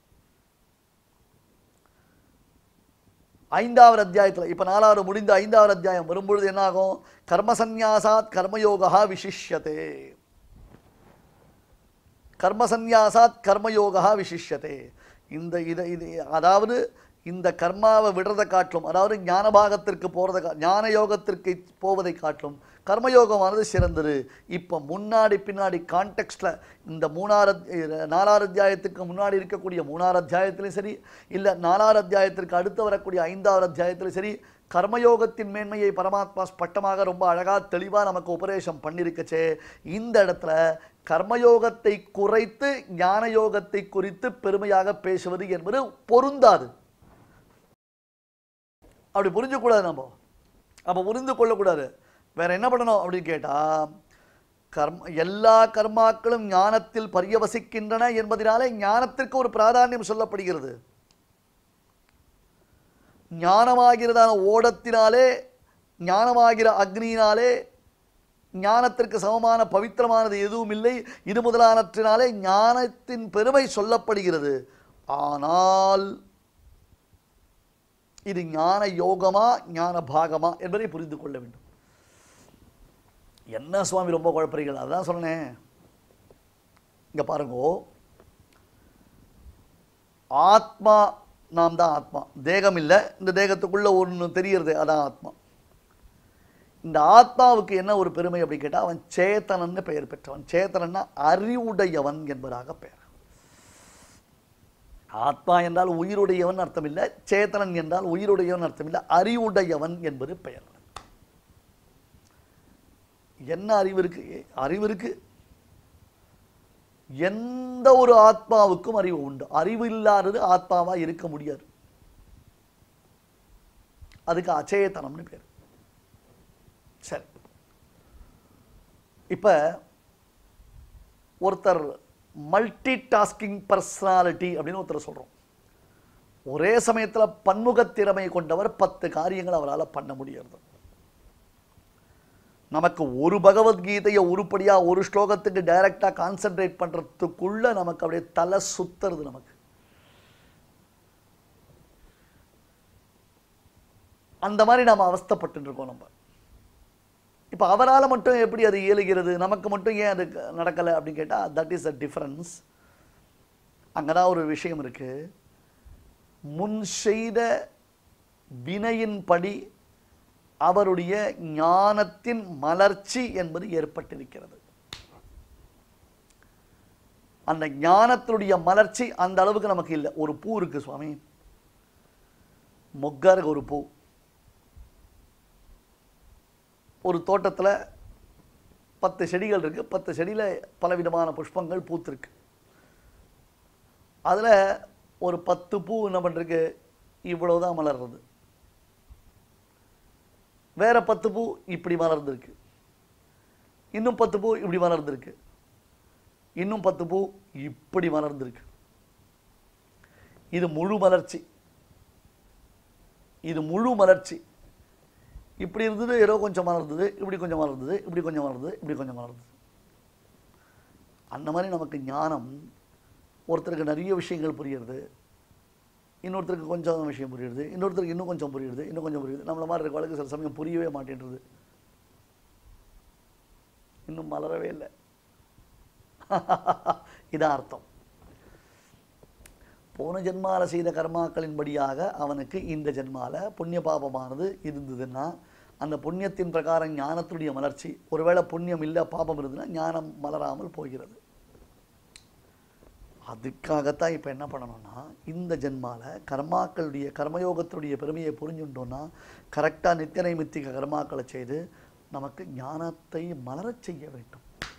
ஐந்தாவது அத்தியாயத்தில் இப்போ நாலாவது முடிந்த ஐந்தாவது அத்தியாயம் வரும்பொழுது என்ன ஆகும் கர்மசந்நியாசாத் கர்மயோகா விசிஷ்யதே கர்மசந்நியாசாத் கர்மயோகா விசிஷ்யதே இந்த இதை இது அதாவது இந்த கர்மாவை விடுறதை காட்டிலும் அதாவது ஞான பாகத்திற்கு போகிறத கா ஞான யோகத்திற்கு போவதை காட்டிலும் கர்மயோகமானது சிறந்தது இப்போ முன்னாடி பின்னாடி கான்டெக்ஸ்டில் இந்த மூணாவது நாலாவது அத்தியாயத்துக்கு முன்னாடி இருக்கக்கூடிய மூணாவது அத்தியாயத்திலையும் சரி இல்லை நாலாவது அத்தியாயத்திற்கு அடுத்து வரக்கூடிய ஐந்தாவது அத்தியாயத்திலும் சரி கர்மயோகத்தின் மேன்மையை பரமாத்மா ஸ்பட்டமாக ரொம்ப அழகா தெளிவா நமக்கு உபதேசம் பண்ணிருக்கச்சே இந்த இடத்துல கர்மயோகத்தை குறைத்து ஞான யோகத்தை குறித்து பெருமையாக பேசுவது என்பது பொருந்தாது அப்படி புரிஞ்சக்கூடாது நம்ம அப்போ புரிந்து கொள்ளக்கூடாது வேற என்ன பண்ணணும் அப்படின்னு கேட்டா கர்ம எல்லா கர்மாக்களும் ஞானத்தில் பரியவசிக்கின்றன என்பதனாலே ஞானத்திற்கு ஒரு பிராதானியம் சொல்லப்படுகிறது ஞானமாகிறதான ஓடத்தினாலே ஞானமாகிற அக்னியினாலே ஞானத்திற்கு சமமான பவித்திரமானது எதுவும் இல்லை இது முதலானற்றினாலே ஞானத்தின் பெருமை சொல்லப்படுகிறது ஆனால் இது ஞான யோகமா ஞான பாகமா என்பதை புரிந்து கொள்ள வேண்டும் என்ன சுவாமி ரொம்ப குழப்பறீர்கள் அதான் சொன்னேன் இங்க பாருங்கோ ஆத்மா நாம் தான் ஆத்மா தேகம் இல்லை இந்த தேகத்துக்குள்ள ஒன்று தெரியறது அதான் ஆத்மா இந்த ஆத்மாவுக்கு என்ன ஒரு பெருமை அப்படி கேட்டால் அவன் சேத்தனன்னு பெயர் பெற்றவன் சேத்தனன்னா அறிவுடையவன் என்பதாக பெயர் ஆத்மா என்றால் உயிருடையவன் அர்த்தம் இல்லை சேத்தனன் என்றால் உயிருடையவன் அர்த்தம் இல்லை அறிவுடையவன் என்பது பெயர் என்ன அறிவு இருக்கு அறிவு இருக்கு எந்த ஒரு ஆத்மாவுக்கும் அறிவு உண்டு அறிவு இல்லாதது ஆத்மாவா இருக்க முடியாது அதுக்கு அச்சேதனம்னு பேர் சரி இப்ப ஒருத்தர் மல்டி டாஸ்கிங் பர்சனாலிட்டி அப்படின்னு ஒருத்தர் சொல்றோம் ஒரே சமயத்துல பன்முகத் திறமை கொண்டவர் பத்து காரியங்கள் அவரால் பண்ண முடியாது நமக்கு ஒரு பகவத்கீதையை உருப்படியா ஒரு ஸ்லோகத்துக்கு டைரக்டா கான்சென்ட்ரேட் பண்றதுக்குள்ள நமக்கு அப்படியே தலை சுத்துறது நமக்கு அந்த மாதிரி நாம அவஸ்தைப்பட்டு இருக்கோம் நம்ம இப்போ அவரால் மட்டும் எப்படி அது இயலுகிறது நமக்கு மட்டும் ஏன் அது நடக்கலை அப்படின்னு கேட்டால் தட் இஸ் அ டிஃப்ரென்ஸ் அங்கே தான் ஒரு விஷயம் இருக்கு முன் செய்த வினையின்படி அவருடைய ஞானத்தின் மலர்ச்சி என்பது ஏற்பட்டிருக்கிறது அந்த ஞானத்தினுடைய மலர்ச்சி அந்த அளவுக்கு நமக்கு இல்லை ஒரு பூ இருக்கு சுவாமி மொக்கா இருக்கு ஒரு பூ ஒரு தோட்டத்தில் பத்து செடிகள் இருக்கு பத்து செடியில் பலவிதமான புஷ்பங்கள் பூத்திருக்கு அதில் ஒரு பத்து பூ என்ன பண்ணுறதுக்கு இவ்வளவுதான் மலர்றது வேற பத்து பூ இப்படி மலர்ந்திருக்கு இன்னும் பத்து பூ இப்படி மலர்ந்திருக்கு இன்னும் பத்து பூ இப்படி மலர்ந்திருக்கு இது முழு மலர்ச்சி இது முழு மலர்ச்சி இப்படி இருந்தது ஏதோ கொஞ்சம் மலர்ந்தது இப்படி கொஞ்சம் மலர்ந்தது இப்படி கொஞ்சம் மலர்ந்தது இப்படி கொஞ்சம் மலர்ந்தது அந்த மாதிரி நமக்கு ஞானம் ஒருத்தருக்கு நிறைய விஷயங்கள் புரியுறது இன்னொருத்தருக்கு கொஞ்சம் விஷயம் புரியுது இன்னொருத்தருக்கு இன்னும் கொஞ்சம் புரியுது இன்னும் கொஞ்சம் புரியுது நம்மள மாதிரி இருக்க வழக்கு சில சமயம் புரியவே மாட்டேன்றது இன்னும் மலரவே இல்லை இதான் அர்த்தம் போன ஜென்மால செய்த கர்மாக்களின்படியாக அவனுக்கு இந்த ஜென்மால புண்ணிய பாபமானது இருந்ததுன்னா அந்த புண்ணியத்தின் பிரகாரம் ஞானத்துடைய மலர்ச்சி ஒருவேளை புண்ணியம் இல்லை பாபம் இருந்ததுன்னா ஞானம் மலராமல் போகிறது அதுக்காகத்தான் இப்போ என்ன பண்ணணும்னா இந்த ஜென்மால கர்மாக்களுடைய கர்மயோகத்துடைய பெருமையை புரிஞ்சுட்டோம்னா கரெக்டாக நித்திய நைமித்திக கர்மாக்களை செய்து நமக்கு ஞானத்தை மலரச் செய்ய வேண்டும்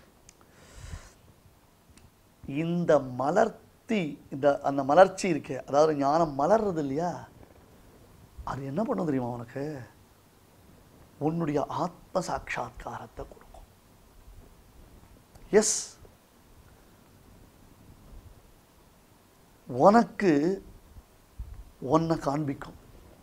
இந்த மலர்த்தி இந்த அந்த மலர்ச்சி இருக்கே அதாவது ஞானம் மலர்றது இல்லையா அது என்ன பண்ணும் தெரியுமா உனக்கு உன்னுடைய ஆத்ம சாட்சா்காரத்தை கொடுக்கும் எஸ் உனக்கு உன்னை காண்பிக்கும்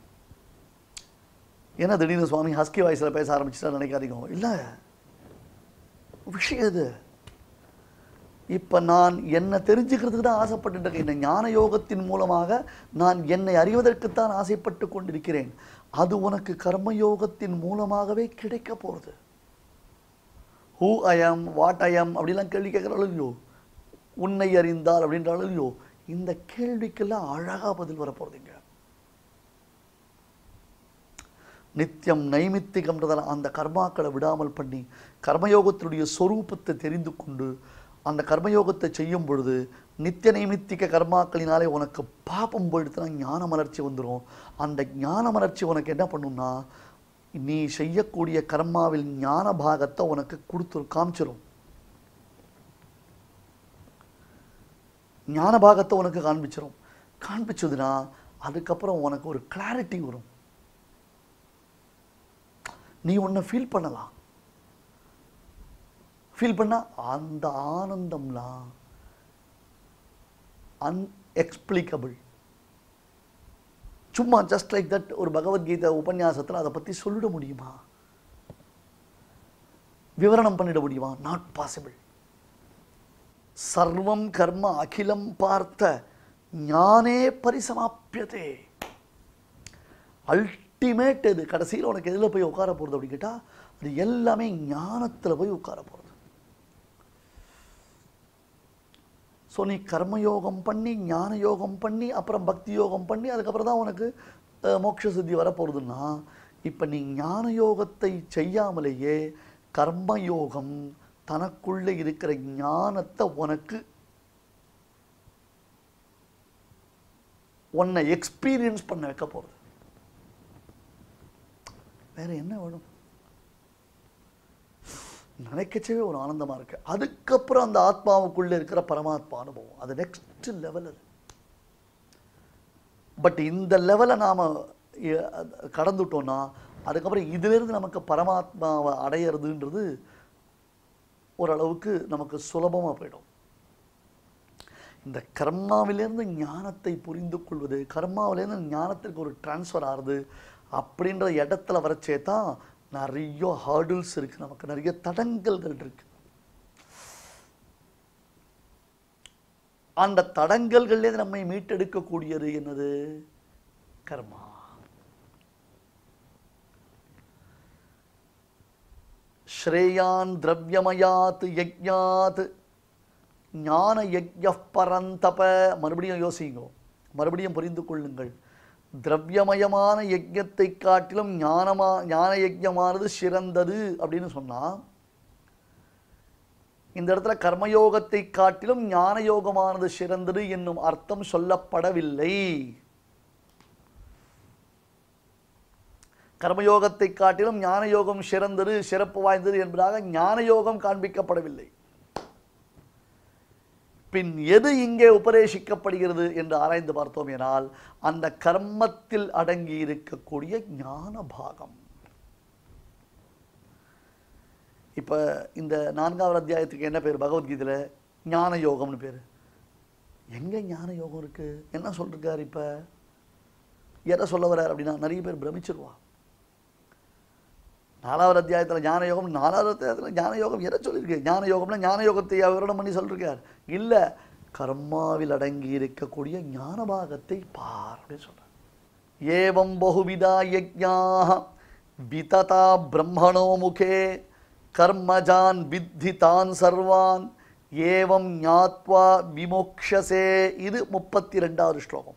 ஏன்னா திடீர்னு சுவாமி ஹஸ்கி வாய்ஸில் பேச ஆரம்பிச்சுட்டா நினைக்காதீங்க இல்லை விஷயம் இது இப்போ நான் என்னை தெரிஞ்சுக்கிறதுக்கு தான் ஆசைப்பட்டுட்டு இருக்கேன் இந்த ஞான யோகத்தின் மூலமாக நான் என்னை அறிவதற்குத்தான் ஆசைப்பட்டு கொண்டிருக்கிறேன் அது உனக்கு கர்மயோகத்தின் மூலமாகவே கிடைக்க போகிறது ஹூ ஐஎம் வாட் ஐஎம் அப்படிலாம் கேள்வி கேட்குறாலும் இல்லையோ உன்னை அறிந்தால் அப்படின்றாலும் இல்லையோ இந்த கேள்விக்கெல்லாம் அழகாக பதில் வரப்போகிறதுங்க நித்தியம் நைமித்திகம்ன்றதால் அந்த கர்மாக்களை விடாமல் பண்ணி கர்மயோகத்தினுடைய சொரூபத்தை தெரிந்து கொண்டு அந்த கர்மயோகத்தை செய்யும் பொழுது நித்திய நைமித்திக கர்மாக்களினாலே உனக்கு பாபம் போயிடுத்துனா ஞான மலர்ச்சி வந்துடும் அந்த ஞான மலர்ச்சி உனக்கு என்ன பண்ணும்னா நீ செய்யக்கூடிய கர்மாவில் ஞான பாகத்தை உனக்கு கொடுத்து காமிச்சிரும் ஞான பாகத்தை உனக்கு காண்பிச்சிரும் காண்பிச்சதுன்னா அதுக்கப்புறம் உனக்கு ஒரு கிளாரிட்டி வரும் நீ உன்னை ஃபீல் பண்ணலாம் ஃபீல் பண்ணா அந்த ஆனந்தம்லாம் அன்எக்ஸ்பிளிகபிள் சும்மா ஜஸ்ட் லைக் தட் ஒரு பகவத்கீதை உபன்யாசத்தில் அதை பற்றி சொல்லிட முடியுமா விவரணம் பண்ணிட முடியுமா நாட் பாசிபிள் சர்வம் கர்ம அகிலம் பார்த்த ஞானே பரிசமாப்பியதே அல்டிமேட் இது கடைசியில் உனக்கு எதில் போய் உட்கார போகிறது அப்படின்னு கேட்டால் அது எல்லாமே ஞானத்தில் போய் உட்கார போகிறது ஸோ நீ கர்மயோகம் பண்ணி ஞான யோகம் பண்ணி அப்புறம் பக்தி யோகம் பண்ணி அதுக்கப்புறம் தான் உனக்கு அஹ், மோட்ச சித்தி வரப்போகிறதுன்னா இப்போ நீ ஞான யோகத்தை செய்யாமலேயே கர்மயோகம் தனக்குள்ளே இருக்கிற ஞானத்தை உனக்கு உன்னை எக்ஸ்பீரியன்ஸ் பண்ண வைக்க போகிறது வேற என்ன வேணும் நினைக்கச்சவே ஒரு ஆனந்தமா இருக்கு அதுக்கப்புறம் அந்த ஆத்மாவுக்குள்ள இருக்கிற பரமாத்மா அனுபவம் அது நெக்ஸ்ட் லெவல் அது பட் இந்த லெவலை நாம எ- அது கடந்துட்டோம்னா அதுக்கப்புறம் இதிலிருந்து நமக்கு பரமாத்மாவை அடையிறதுன்றது ஓரளவுக்கு நமக்கு சுலபமா போயிடும் இந்த கர்மாவிலேருந்து ஞானத்தை புரிந்து கொள்வது கர்மாவிலேருந்து ஞானத்திற்கு ஒரு டிரான்ஸ்ஃபர் ஆகுது அப்படின்ற இடத்துல வரச்சே தான் நிறைய ஹர்டில்ஸ் இருக்கு நமக்கு நிறைய தடங்கல்கள் இருக்கு அந்த தடங்கல்கள்லேருந்து நம்மை மீட்டெடுக்கக்கூடியது என்னது கர்மா ஸ்ரேயான் திரவியமயாத் யஜ்ஞாத் ஞான யஜ்ய பரந்தப மறுபடியும் யோசிங்க மறுபடியும் புரிந்து கொள்ளுங்கள் திரவியமயமான யஜ்யத்தை காட்டிலும் ஞானமா ஞான யஜ்யமானது சிறந்தது அப்படின்னு சொன்னா இந்த இடத்துல கர்மயோகத்தை காட்டிலும் ஞான யோகமானது சிறந்தது என்னும் அர்த்தம் சொல்லப்படவில்லை கர்மயோகத்தை காட்டிலும் ஞான யோகம் சிறந்தது சிறப்பு வாய்ந்தது என்பதாக ஞான யோகம் காண்பிக்கப்படவில்லை பின் எது இங்கே உபதேசிக்கப்படுகிறது என்று ஆராய்ந்து பார்த்தோம் எனால் அந்த கர்மத்தில் அடங்கி இருக்கக்கூடிய ஞான பாகம் இப்ப இந்த நான்காவது அத்தியாயத்துக்கு என்ன பேர் பகவத்கீதையில ஞான யோகம்னு பேர் எங்க ஞான யோகம் இருக்கு என்ன சொல்லிருக்காரு இப்ப எதை சொல்ல வர்றார் அப்படின்னா நிறைய பேர் பிரமிச்சிருவா நாலாவது அத்தியாயத்தில் ஞான யோகம் நாலாவது அத்தியாயத்தில் ஞான யோகம் எதை சொல்லியிருக்கு ஞான யோகம்னா ஞான யோகத்தை விவரணம் பண்ணி சொல்லிருக்கார் இல்ல கர்மாவில் அடங்கி இருக்கக்கூடிய ஞான பாகத்தை பார் அப்படின்னு சொல்றார் ஏவம் பகுவிதா யஜ்ஞாः விததா பிரம்மணோ முகே கர்மஜான் வித்தி தான் சர்வான் ஏவம் ஞாத்வா விமோக்ஷசே இது முப்பத்தி ரெண்டாவது ஸ்லோகம்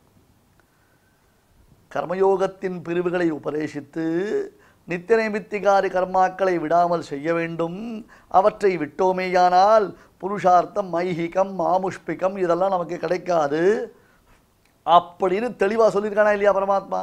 கர்மயோகத்தின் பிரிவுகளை உபதேசித்து நித்தியநைமித்திகாரி கர்மாக்களை விடாமல் செய்ய வேண்டும் அவற்றை விட்டோமேயானால் புருஷார்த்தம் ஐஹிகம் மாமுஷ்பிகம் இதெல்லாம் நமக்கு கிடைக்காது அப்படின்னு தெளிவா சொல்லியிருக்கானா இல்லையா பரமாத்மா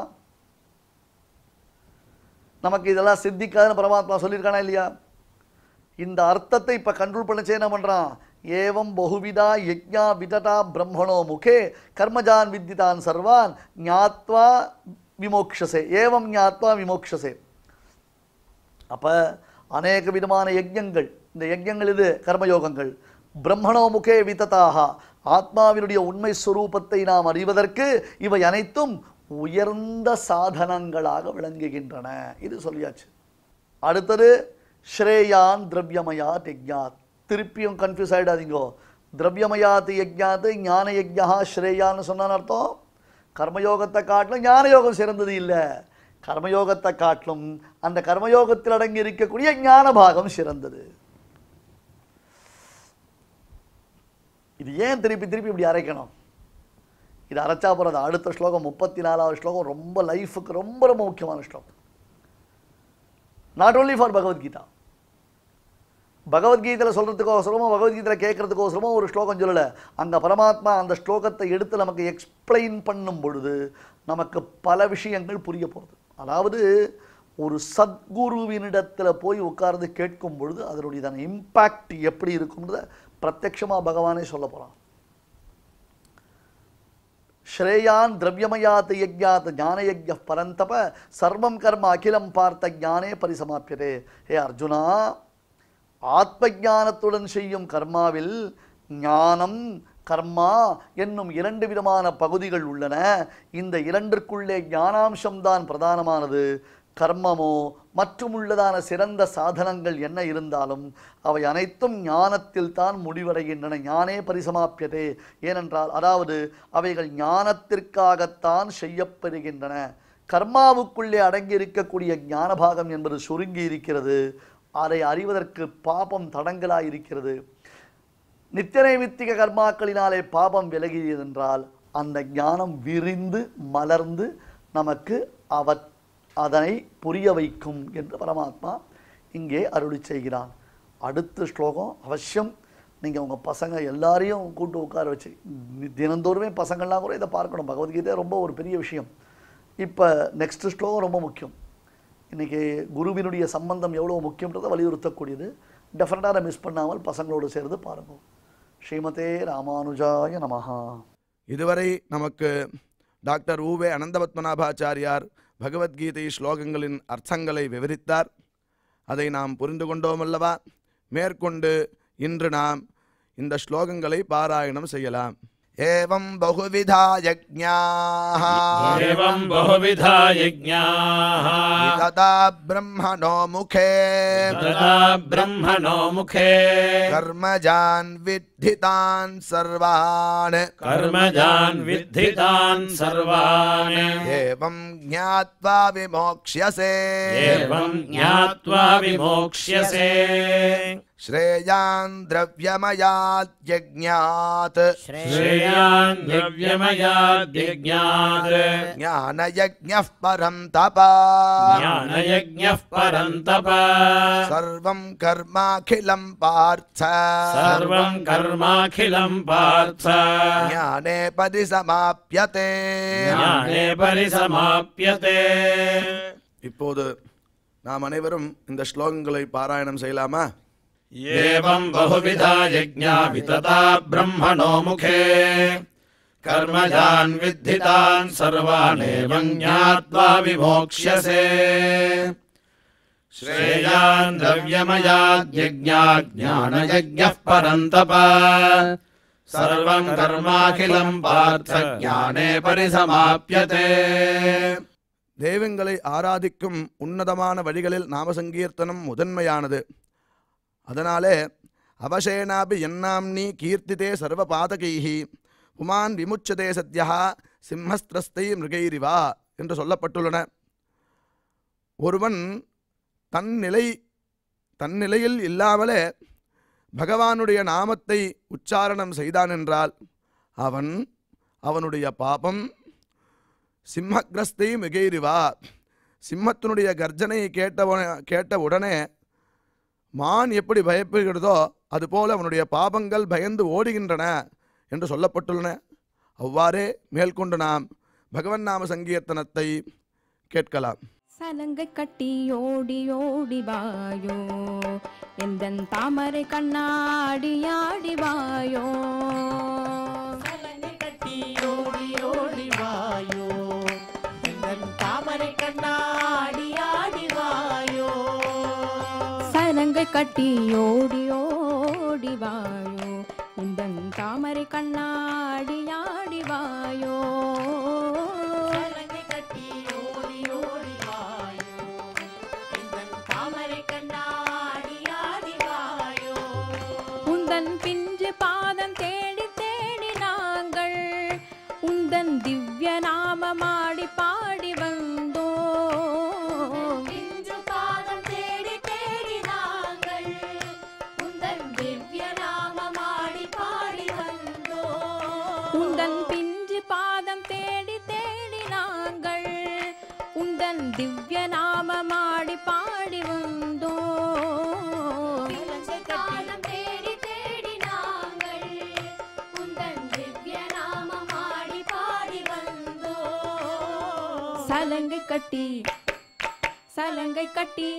நமக்கு இதெல்லாம் சித்திக்காதுன்னு பரமாத்மா சொல்லியிருக்கானா இல்லையா இந்த அர்த்தத்தை இப்ப கண்ட்ரோல் பண்ணச்சே என்ன பண்றான் ஏவம் பகுவிதா யஜ்ஞா விதடா பிரம்மணோ முகே கர்மஜான் வித்திதான் சர்வான் ஞாத்வா விமோக்ஷசே ஏவம் ஞாத்வா விமோக்ஷசே அப்ப அநேக விதமான யஜ்ஞங்கள் இந்த யஜ்ஞங்கள் இது கர்மயோகங்கள் பிரம்மணோ முகே விததாக ஆத்மாவினுடைய உண்மை ஸ்வரூபத்தை நாம் அறிவதற்கு இவை அனைத்தும் உயர்ந்த சாதனங்களாக விளங்குகின்றன இது சொல்லியாச்சு அடுத்தது ஸ்ரேயான் திரவியமயாத் யஜ்ஞாத் திருப்பியும் கன்ஃபியூஸ் ஆகிடாதீங்கோ திரவியமயாத் யஜ்ஞாத் ஞான யஜ்ஞா ஸ்ரேயான்னு சொன்னான்னு அர்த்தம் கர்மயோகத்தை காட்டிலும் ஞான யோகம் சிறந்தது இல்லை கர்மயோகத்தை காட்டிலும் அந்த கர்மயோகத்தில் அடங்கி இருக்கக்கூடிய ஞான பாகம் சிறந்தது இது ஏன் திருப்பி திருப்பி இப்படி அரைக்கணும் இது அரைச்சா போகிறது அடுத்த ஸ்லோகம் முப்பத்தி நாலாவது ஸ்லோகம் ரொம்ப லைஃபுக்கு ரொம்ப ரொம்ப முக்கியமான ஸ்லோகம் நாட் ஓன்லி ஃபார் பகவத்கீதா பகவத்கீதையில் சொல்கிறதுக்கோசரமோ பகவத்கீதையில் கேட்கறதுக்கோசரமோ ஒரு ஸ்லோகம் சொல்லலை அங்கே பரமாத்மா அந்த ஸ்லோகத்தை எடுத்து நமக்கு எக்ஸ்பிளைன் பண்ணும் பொழுது நமக்கு பல விஷயங்கள் புரிய போகிறது அதாவது ஒரு சத்குருவினிடத்தில் போய் உட்கார்ந்து கேட்கும் பொழுது அதனுடையதான இம்பேக்ட் எப்படி இருக்கும்ன்றத பிரத்யக்ஷமாக பகவானே சொல்ல போகிறான் ஸ்ரேயான் திரவியமயாத் யஜ்ஞாத் ஞானயஜ்ய பரந்தப சர்வம் கர்ம அகிலம் பார்த்த ஞானே பரிசமாப்பியதே ஹே அர்ஜுனா ஆத்ம ஞானத்துடன் செய்யும் கர்மாவில் ஞானம் கர்மா என்னும் இரண்டு விதமான பகுதிகள் உள்ளன இந்த இரண்டிற்குள்ளே ஞானாம்சம்தான் பிரதானமானது கர்மமோ மற்றும் உள்ளதான சிறந்த சாதனங்கள் என்ன இருந்தாலும் அவை அனைத்தும் ஞானத்தில் தான் முடிவடைகின்றன ஞானே பரிசமாப்பியதே ஏனென்றால் அதாவது அவைகள் ஞானத்திற்காகத்தான் செய்யப்பெறுகின்றன கர்மாவுக்குள்ளே அடங்கி இருக்கக்கூடிய ஞானபாகம் என்பது சுருங்கி இருக்கிறது அதை அறிவதற்கு பாபம் தடங்கலாய் இருக்கிறது நித்தியநைமித்திக கர்மாக்களினாலே பாபம் விலகியது என்றால் அந்த ஞானம் விரிந்து மலர்ந்து நமக்கு அவ அதனை புரிய வைக்கும் என்று பரமாத்மா இங்கே அருளி செய்கிறான் அடுத்த ஸ்லோகம் அவசியம் நீங்கள் உங்கள் பசங்க எல்லாரையும் கூட்டு உட்கார வச்சு நி- தினந்தோறுமே பசங்கள்லாம் கூட இதை பார்க்கணும் பகவத்கீதை ரொம்ப ஒரு பெரிய விஷயம் இப்போ நெக்ஸ்ட் ஸ்லோகம் ரொம்ப முக்கியம் இன்றைக்கி குருவினுடைய சம்பந்தம் எவ்வளோ முக்கியன்றதை வலியுறுத்தக்கூடியது டெஃபினட்டாக அதை மிஸ் பண்ணாமல் பசங்களோடு சேர்ந்து பாருங்கள் ஸ்ரீமதே ராமானுஜாய நமஹா இதுவரை நமக்கு டாக்டர் ஊவே அனந்தபத்மநாபாச்சாரியார் பகவத்கீதை ஸ்லோகங்களின் அர்த்தங்களை விவரித்தார் அதை நாம் புரிந்து கொண்டோம் அல்லவா மேற்கொண்டு இன்று நாம் இந்த ஸ்லோகங்களை பாராயணம் செய்யலாம் ஏவம் பகுவிதா யஜ்ஞாः एवं बहुविधा यज्ञाः ததா பிரம்மணோ முகே तदा ब्रह्मणो मुखे கர்மஜான் வித்திதான் சர்வான் कर्मजान् विद्धितान् सर्वान् ஏவம் ஞாத்வா விமோக்ஷ்யசே एवं ज्ञात्वा विमोक्ष्यसे श्रेयान् द्रव्यमयात् यज्ञात् श्रेयान् द्रव्यमयाद्यज्ञात् ज्ञानयज्ञः परं तप ज्ञानयज्ञः परन्तप सर्वं कर्माखिलं पार्थ सर्वं कर्माखिलं पार्थ ज्ञाने परिसमाप्यते ஞானே பரிசமாப்பியதே இப்போது நாம் அனைவரும் இந்த ஸ்லோகங்களை பாராயணம் செய்யலாமா एवं बहुविधा यज्ञा वितता ब्रह्मणो मुखे कर्मजान् विद्धितान् सर्वानेवं ज्ञात्वा विमोक्ष्यसे श्रेयान् द्रव्यमयाद्यज्ञाज्ञानयज्ञः परन्तप सर्वम् कर्माखिलम् पार्थ ज्ञाने परिसमाप्यते தெய்வங்களை ஆராதிக்கும் உன்னதமான வழிகளில் நாம சங்கீர்த்தனம் முதன்மையானது அதனாலே அவசேனாபி என்னாம்னி கீர்த்திதே சர்வ பாதகைஹி புமான் விமுச்சதே சத்யா சிம்மஸ்திரஸ்தை மிருகைரிவா என்று சொல்லப்பட்டுள்ளன ஒருவன் தன் நிலை தன் நிலையில் இல்லாமலே பகவானுடைய நாமத்தை உச்சாரணம் செய்தான் என்றால் அவன் அவனுடைய பாபம் சிம்மக்ரஸ்தை மிகைரிவா சிம்மத்தினுடைய கர்ஜனையை கேட்டவன கேட்ட உடனே மான் எப்படி பயப்படுகிறதோ அதுபோல அவனுடைய பாபங்கள் பயந்து ஓடுகின்றன என்று சொல்லப்பட்டுள்ளன அவ்வாறே மேற்கொண்டு நாம் பகவன் நாம சங்கீர்த்தனத்தை கேட்கலாம் சலங்கை கட்டி ஓடி ஓடி வாயோ எந்தன் தாமரை கண்ணாடி ஆடி வாயோ சலங்கை கட்டி ஓடி ஓடி வாயோ எங்கள் தாமரை கண்ணாடி ஆடி வாயோ சலங்கை கட்டி ஓடி ஓடி வாயோ எந்தன் தாமரை கண்ணாடி ஆடி வாயோ சலங்கை கட்டி ஓடி ஓடி வாயோ எங்கள் தாமரை கண்ணாடி ஆடி வாயோ உந்தன் பிஞ்சு பாதம் தேடி தேடி நாங்கள் உந்தன் திவ்ய நாமமாடி பாடி வந்தோம் பிஞ்சு பாதம் தேடி தேடி நாங்கள் உந்தன் திவ்ய நாமமாடி பாடி வந்தோம் உந்தன் பிஞ்சு பாதம் தேடி தேடி நாங்கள் உந்தன் திவ்ய நாமமாடி பாடி வந்தோம் இலங்கை காலம் தேடி தேடி நாங்கள் உந்தன் திவ்ய நாமமாடி பாடி வந்தோம் சலங்கை கட்டி சலங்கை கட்டி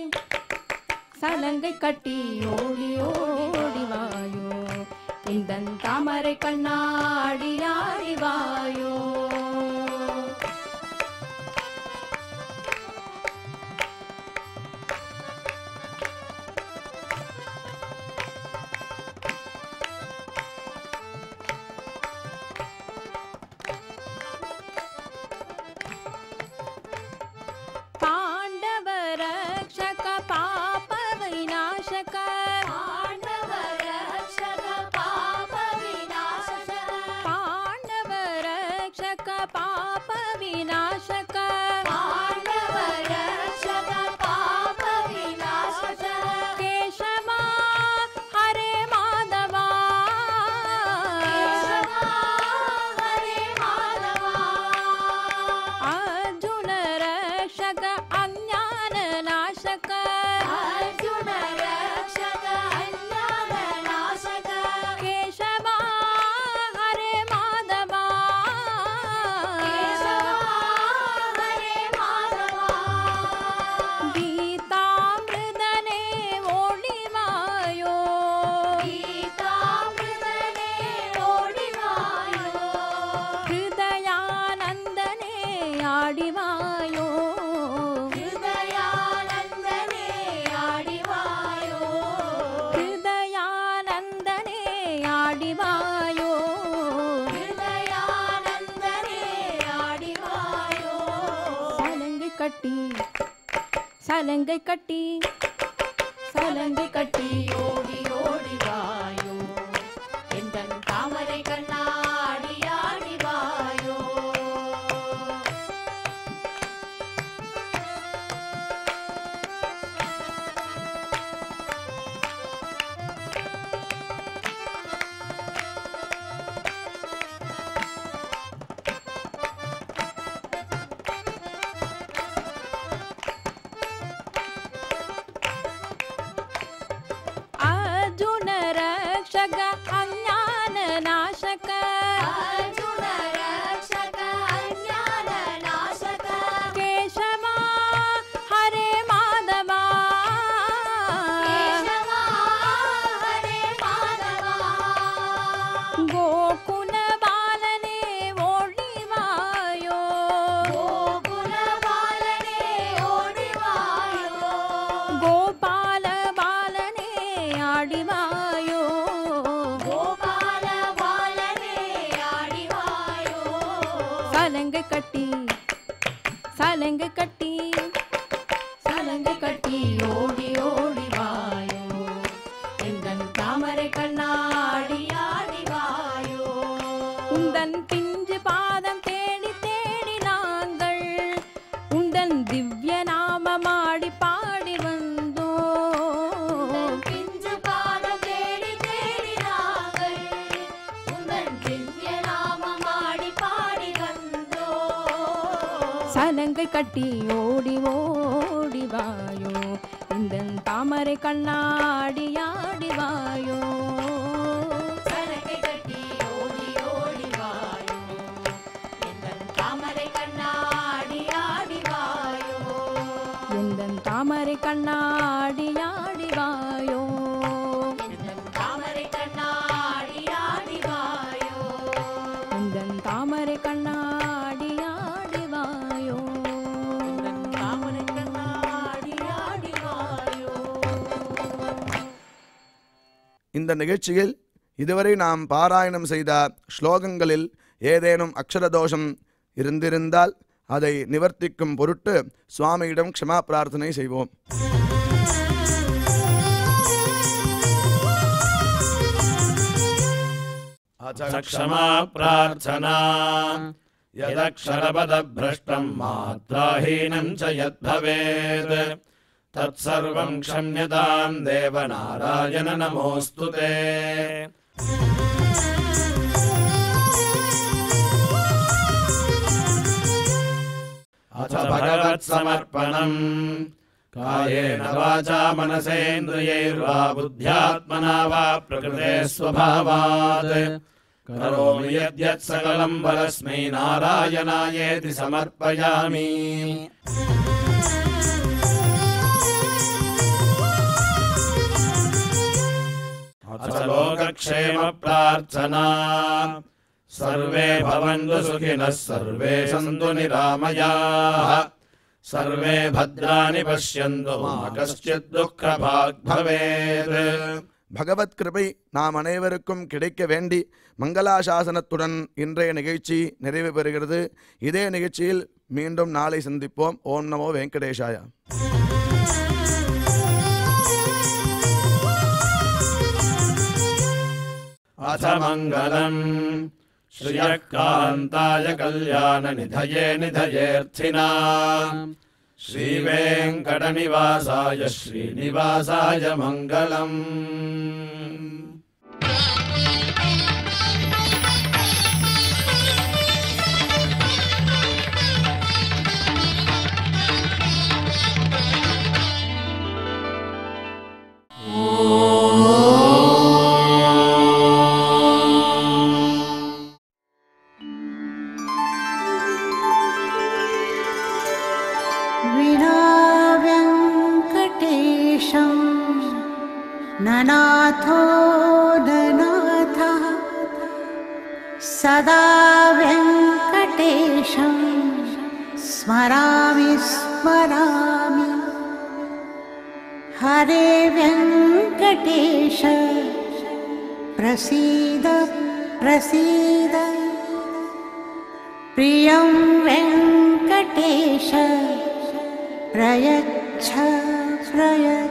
சலங்கை கட்டி ஓடி ஓடி வாயோ இந்த தாமரை கண்ணாடி ஆடி வாயோ ಪಾಂಡವ ರಕ್ಷಕ ಪಾಪ ವಿನಾಶಕ ಪಾಂಡವ ರಕ್ಷಕ ಪಾಪ ವಿನಾಶಕ ಪಾಂಡವ ರಕ್ಷಕ ಪಾಪ ವಿನಾಶಕ ಪಾಂಡವ ರಕ್ಷಕ ಪಾಪ ವಿನಾಶಕ ಕೇಶವ ಹರೇ ಮಾಧವ ಕೇಶವ ಹರೇ ಮಾಧವ ಅರ್ಜುನ ರಕ್ಷಕ ಅಜ್ಞಾನ ನಾಶಕ ಅರ್ಜುನ ರಕ್ಷಕ ಅಜ್ಞಾನ ನಾಶಕ ಕೇಶವ ಹರೇ ಮಾಧವ ಕೇಶವ ಹರೇ ಮಾಧವ ಗೀತಾಮೃತನೇ ಓಡಿವಾಯೋ ಗೀತಾಮೃತನೇ ಓಡಿವಾಯೋ ಹೃದಯಾನಂದನೇ ಆಡಿವಾಯೋ ಹೃದಯಾನಂದನೇ ಆಡಿವಾಯೋ ಹೃದಯಾನಂದನೇ ಆಡಿವಾಯೋ ಹೃದಯಾನಂದನೇ ಆಡಿವಾಯೋ சலங்கை கட்டி சலங்கை கட்டி சலங்கை கட்டி ஓடி ஓடி வாயோ எந்தன் தாமரை கண்ணாடி ஆடிவாயோ ಅರ್ಜುನ ರಕ್ಷಕ ಅಜ್ಞಾನ ನಾಶಕ ಅರ್ಜುನ ರಕ್ಷಕ ಅಜ್ಞಾನ ನಾಶಕ ಕೇಶವ ಹರೇ ಮಾಧವ ಕೇಶವ ಹರೇ ಮಾಧವ ಗೋಕುಲ ಬಾಲನೆ ಓಡಿವಾಯೋ ಗೋಕುಲ ಬಾಲನೆ ಓಡಿವಾಯೋ ಗೋಪಾಲ ಬಾಲನೆ ಆಡಿವಾಯೋ ಗೋಪಾಲ ಬಾಲನೆ சலங்கை கட்டி சலங்கை கட்டி சலங்கை கட்டி ஓடி ஓடி வாயோ எந்தன் தாமரை கண்ணாடி ஆடி வாயோ உந்தன் பிஞ்சு பாதம் தேடி தேடி நாங்கள் உந்தன் திவ்ய நாமமாடி பாடி வந்தோம் பிஞ்சு பாதம் தேடி தேடி நாங்கள் உங்கள் திவ்ய நாமமாடி பாடி வந்தோம் சலங்கை கட்டி ஓடி ஓடி வாயோ இந்த தாமரை கண்ணாடி ஆடி வாயோ சரக்கை கட்டி ஓடி ஓடி வாயோ எங்கள் தாமரை கண்ணாடி ஆடி வாயோ எந்த தாமரை கண்ணாடி ஆடி வாயோ எங்கள் தாமரை கண்ணாடி ஆடி வாயோ எந்த தாமரை கண்ணாடி ஆடி வாயோ தாமரை கண்ணாடி ஆடி வாயோ இந்த நிகழ்ச்சியில் இதுவரை நாம் பாராயணம் செய்த ஸ்லோகங்களில் ஏதேனும் அக்ஷர தோஷம் இருந்திருந்தால் அதை நிவர்த்திக்கும் பொருட்டு சுவாமியிடம் க்ஷமா பிரார்த்தனை செய்வோம் क्षमा प्रार्थना यदक्षरपदभ्रष्टम् मात्राहीनम् च यद्भवेत् तत्सर्वम् क्षम्यताम् देवनारायण नमोऽस्तु ते अथ भगवत्समर्पणम् कायेन वाचा मनसेन्द्रियैर्वा बुद्ध्यात्मना वा प्रकृते स्वभावात् करोमि यद्यत् सकलम् परस्मै नारायणायेति समर्पयामि अथ लोकक्षेमप्रार्थना सर्वे भवन्तु सुखिनः सर्वे सन्तु निरामयाः सर्वे भद्राणि पश्यन्तु मा कश्चित् दुःखभाग् भवेत् பகவத் கிருபை நாம் அனைவருக்கும் கிடைக்க வேண்டி மங்களாசாசனத்துடன் இன்றைய நிகழ்ச்சி நிறைவு பெறுகிறது இதே நிகழ்ச்சியில் மீண்டும் நாளை சந்திப்போம் ஓம் நமோ வெங்கடேஷாயா अथ मङ्गलम् श्रियः कान्ताय कल्याणनिधये निधयेऽर्थिना श्रीवेङ्कटनिवासाय श्रीनिवासाय मङ्गलम् विना व्यङ्कटेशं ननाथो ननाथः सदा व्यङ्कटेशं स्मरामि स्मरामि हरे व्यङ्कटेश प्रसीद प्रसीद प्रियं वेङ्कटेश प्रयच्छ प्रयच्छ